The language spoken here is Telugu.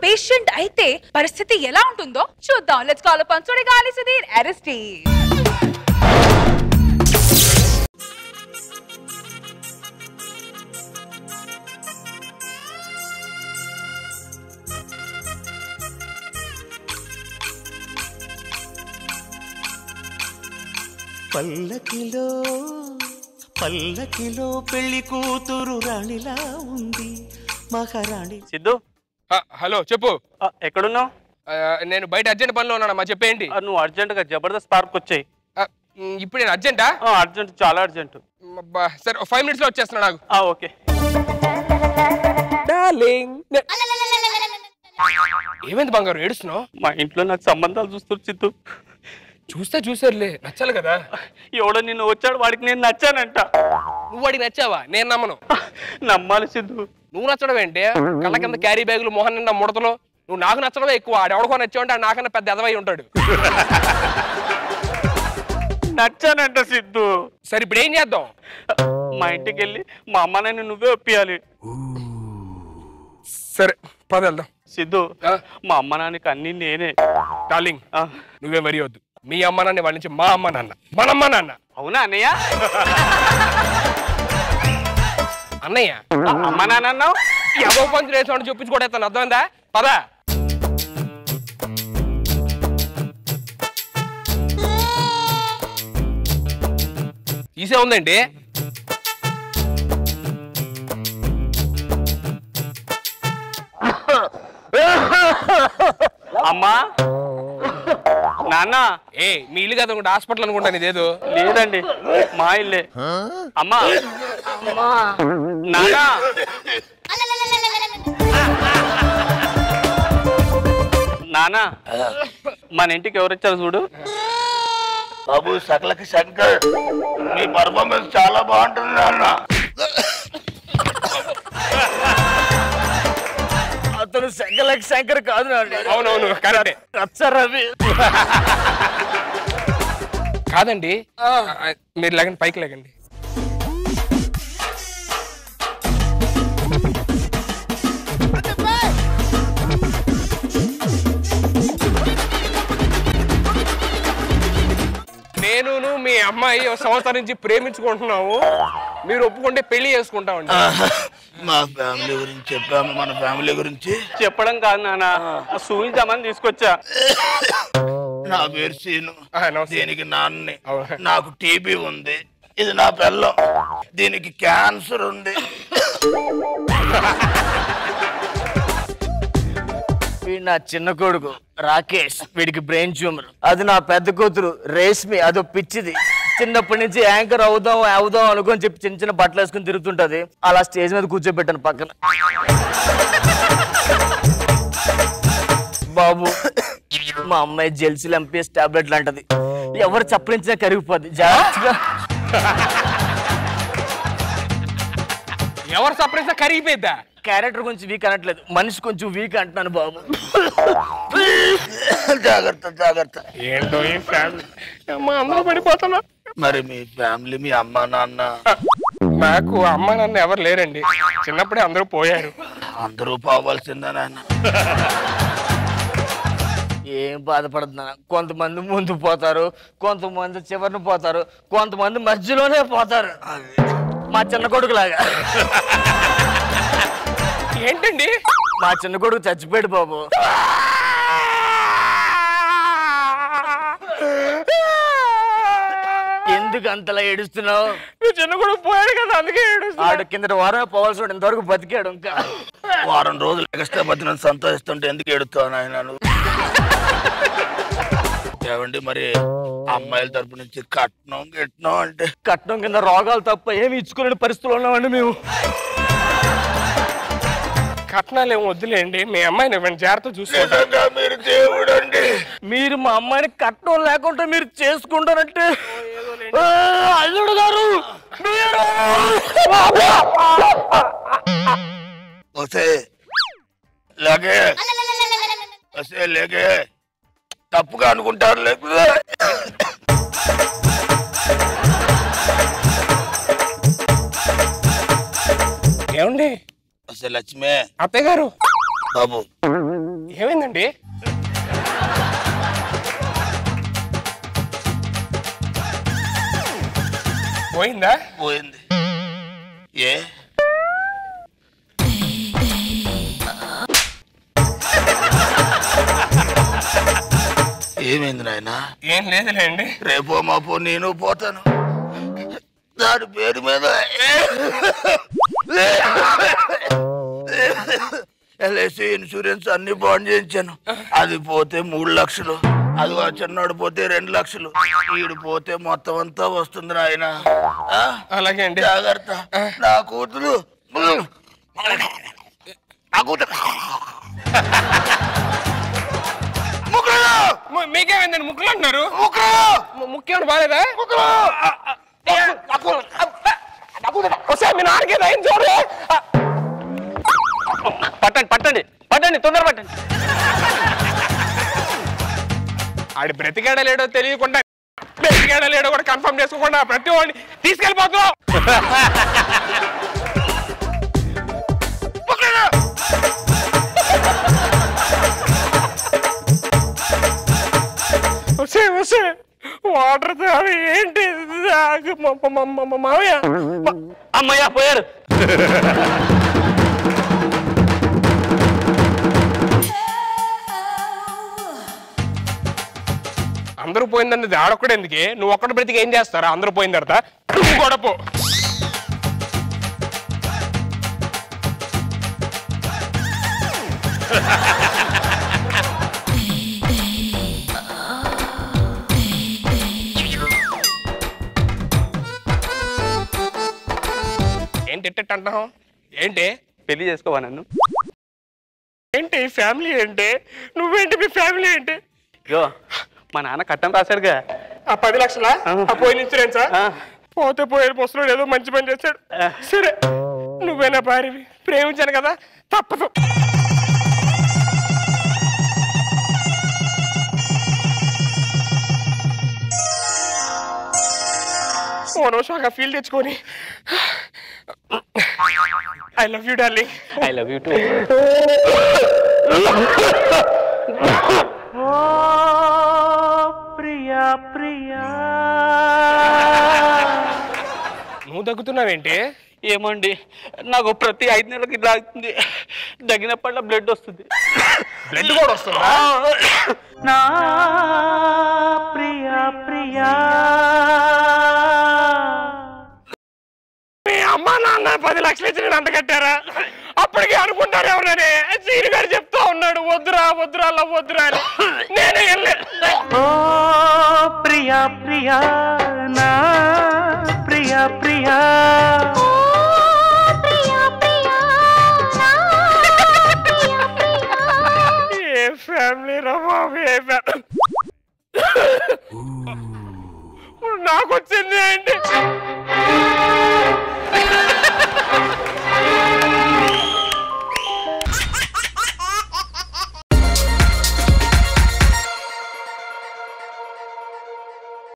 పేషెంట్ అయితే పరిస్థితి ఎలా ఉంటుందో చూద్దాం లెట్స్ కాల్ పంచుడి గాలి సుధీర్ అరెస్టీ పల్లకిలో పల్లకిలో పెళ్లి కూతురు రాణిలా ఉంది మహారాణి సిద్ధు ఆ, హలో చెప్పు ఆ, ఎక్కడున్నావు ఆ, నేను బయట అర్జెంట్ పనిలో ఉన్నానమ్మా చెప్పేంటి ఆ, నువ్వు అర్జెంటుగా జబర్దస్త్ పార్క్ వచ్చాయి ఆ, ఉమ్, ఇప్పుడు నేను అర్జెంటా అర్జెంట్ చాలా అర్జెంట్ అబ్బా, సరే ఫైవ్ మినిట్స్ లో వచ్చేస్తున్నా నాకు ఆ, ఓకే ఏమైంది బంగారు ఏడుస్తున్నావు మా ఇంట్లో నాకు సంబంధాలు చూస్తారు సిద్ధు చూస్తే చూసారులే నచ్చాలి కదా ఎవడో నిన్ను వచ్చాడు వాడికి నేను నచ్చానంట నువ్వు వాడికి నచ్చావా నేను నమ్మను నమ్మాలి సిద్ధు నువ్వు నచ్చడం ఏంటి కళ్ళ కింద క్యారీ బ్యాగులు మొహన్ నిండా ముడతలు నువ్వు నాకు నచ్చడమే ఎక్కువ ఆడు ఎవడికో నచ్చావంటే ఆడు నాకన్నా పెద్ద ఎదవై ఉంటాడు నచ్చానంట సిద్ధు సరే ఇప్పుడు ఏం చేద్దాం మా ఇంటికి వెళ్ళి మా అమ్మ నాన్న నువ్వే ఒప్పియాలి సరే పద వెళ్దాం సిద్ధు ఆ? మా అమ్మ నాన్నకి అన్ని నేనే డార్లింగ్ ఆ, నువ్వే మరీ వద్దు మీ అమ్మ నాన్న వాళ్ళ నుంచి మా అమ్మ నాన్న మన అమ్మ నాన్న అవునా అన్నయ్య అన్నయ్య ఆ, అమ్మ నాన్న అన్నావు ఎవో పంచులు వేసామని చూపించుకోవడం అర్థమైందా పదా తీసే ఉందండి అమ్మా నాన్న ఏ మీ ఇల్లు కదా అనుకుంటే హాస్పిటల్ అనుకుంటాను ఇదేదో లేదండి మా ఇల్లే అమ్మా నాన్న నాన్న మన ఇంటికి ఎవరు వచ్చారు చూడు బాబు సకలకి శంకర్ మీ పర్ఫార్మెన్స్ చాలా బాగుంటుంది నాన్న అతను శంకలకి శంకర్ కాదు నాన్న అవునవును కరెక్టే రచ్చ రవి కాదండి ఆ, మీరు లేకండి పైకి లేకండి నేనును మీ అమ్మాయి ఒక సంవత్సరం నుంచి ప్రేమించుకుంటున్నాము మీరు ఒప్పుకుంటే పెళ్లి చేసుకుంటామండి మా ఫ్యామిలీ గురించి చెప్పాము మన ఫ్యామిలీ గురించి చెప్పడం కాదు నాన్న చూపించామని తీసుకొచ్చా నా పేరు సీను ఆ, నమస్తే. దీనికి నాన్నని అవును. నాకు టీబీ ఉంది ఇది నా పిల్లం దీనికి క్యాన్సర్ ఉంది వీడు నా చిన్న కొడుకు రాకేష్ వీడికి బ్రెయిన్ ట్యూమర్ అది నా పెద్ద కూతురు రేష్మి అదో పిచ్చిది చిన్నప్పటి నుంచి యాంకర్ అవుదాం అవుదాం అనుకొని చెప్పి చిన్న చిన్న బట్టలు వేసుకుని తిరుగుతుంటది అలా స్టేజ్ మీద కూర్చోబెట్టాను పక్కన బాబు మా అమ్మాయి జెల్సీలు ఎంపీఎస్ టాబ్లెట్లు అంటది ఎవరు చప్పరించినా కరిగిపోద్ది జాగ్రత్తగా ఎవరు సపరేట్ కరిగిపోయిద్దా క్యారెక్టర్ కొంచెం వీక్ అనట్లేదు మనిషి కొంచెం వీక్ అంటున్నాను బాబు జాగ్రత్త జాగ్రత్త ఏంటో ఈ ఫ్యామిలీ అమ్మ అందరూ పడిపోతున్నా మరి మీ ఫ్యామిలీ మీ అమ్మ నాన్న నాకు అమ్మ నాన్న ఎవరు లేరండి చిన్నప్పుడే అందరూ పోయారు అందరూ పోవాల్సిందే నాన్న ఏం బాధపడుతున్నా కొంతమంది ముందు పోతారు కొంతమంది చివరిని పోతారు కొంతమంది మధ్యలోనే పోతారు మా చిన్న కొడుకు లాగా ఏంటండి మా చిన్న కొడుకు చచ్చిపోయాడు బాబు ఎందుకు అంతలా ఏడుస్తున్నావు మీ చిన్న కూడా పోయాడు కదా అందుకే ఏడుస్తున్నా. ఆడు కిందటి వారమే పోవాల్సి వాడు ఇంతవరకు బతికాడు ఇంకా వారం రోజులు ఎక్స్ట్రా బతిన సంతోషిస్తుంటే ఎందుకు ఎడుతావు నాయన నువ్వు? ఏమండి మరి అమ్మాయిల తరపు నుంచి కట్నం గిట్నం అంటే కట్నం కింద రోగాలు తప్ప ఏమి ఇచ్చుకునే పరిస్థితులు ఉన్నామండి మేము కట్నాలు ఏం వద్దులేండి మీ అమ్మాయిని ఇవ్వండి జాగ్రత్త చూసుకుంటా నిజంగా మీరు దేవుడు అండి మీరు మా అమ్మాయిని కట్నం లేకుండా మీరు చేసుకుంటారంటే ఆ, అల్లుడు గారు మీరు వసే లేకే వసే లేకే తప్పుగా అనుకుంటారు లేకపోతే ఏమండి వసే లక్ష్మే అత్తయ్య గారు బాబు ఏమైందండి పోయిందా పోయింది ఏ ఏమైంది నాయనా ఏం లేదులేండి రేపో మాపో నేను పోతాను దాని పేరు మీద ఎల్ఐసి ఇన్సూరెన్స్ అన్ని బాండ్ చేయించాను అది పోతే మూడు లక్షలు అది ఆ చిన్నోడు పోతే రెండు లక్షలు ఈడు పోతే మొత్తం అంతా వస్తుంది నాయన అలాగే అండి జాగ్రత్త నా కూతురు నా కూతురు ముగ్గురు ము- మీకేమైందండి ముక్కులు అంటున్నారు ముగ్గురు ము- ముక్కేమైనా బాగాలేదా వస్తే మీ నాన్నకి ఏం చూడు పట్టండి పట్టండి పట్టండి తొందర పట్టండి ఆడి బ్రతికాడా లేడో తెలియకుండా బ్రతికాడా లేడో కూడా కన్ఫర్మ్ చేసుకోకుండా ప్రతి వాడిని తీసుకెళ్ళిపోతున్నావు వస్తే వస్తే వాటర్ తావి ఏంటి తాగు మా- మా- మా- మా- మావయ్య మా- అమ్మయ్య పోయారు అందరూ పోయిందన్నది ఆడొక్కడే ఎందుకే నువ్వు ఒక్కడు బ్రతికి ఏం చేస్తారా అందరూ పోయిన తర్వాత నువ్వు కూడా పో ఏంటి ఎట్టెట్ట అంటున్నావు ఏంటి పెళ్లి చేసుకోవా నన్ను ఏంటి ఫ్యామిలీ ఏంటి నువ్వేంటి మీ ఫ్యామిలీ ఏంటి యో మా నాన్న కట్టం రాశాడుగా ఆ పది లక్షలా ఆ పోయిన ఇన్సూరెన్సా ఆ. పోతే పోయిన ముసలోడు ఏదో మంచి పని చేశాడు సరే నువ్వేనా భార్యవి ప్రేమించాను కదా తప్పదు ఓ నిమిషం ఫీల్ తెచ్చుకొని I love you darling I love you too Priya Priya నువ్వు దగ్గుతున్నావేంటి ఏమండి నాకు ప్రతి ఐదు నెలలకి ఇలా అవుతుంది దగ్గినప్పట్ల బ్లడ్ వస్తుంది బ్లడ్ కూడా వస్తుందా నా ప్రియా ప్రియా మీ అమ్మ నాన్న పది లక్షలు ఇచ్చి నేను అంత కట్టారా అప్పటికే అనుకుంటారు ఎవరని సీని గారు చెప్తా ఉన్నాడు వద్దురా వద్దురా లవ్ వద్దురా అని నేనే వెళ్ళలేదు ఓ ప్రియా ప్రియా నా ప్రియా ప్రియా ఏ ఫ్యామిలీ రా బాబు ఏ ఫ్యామిలీ నాకు వచ్చింది ఏంటి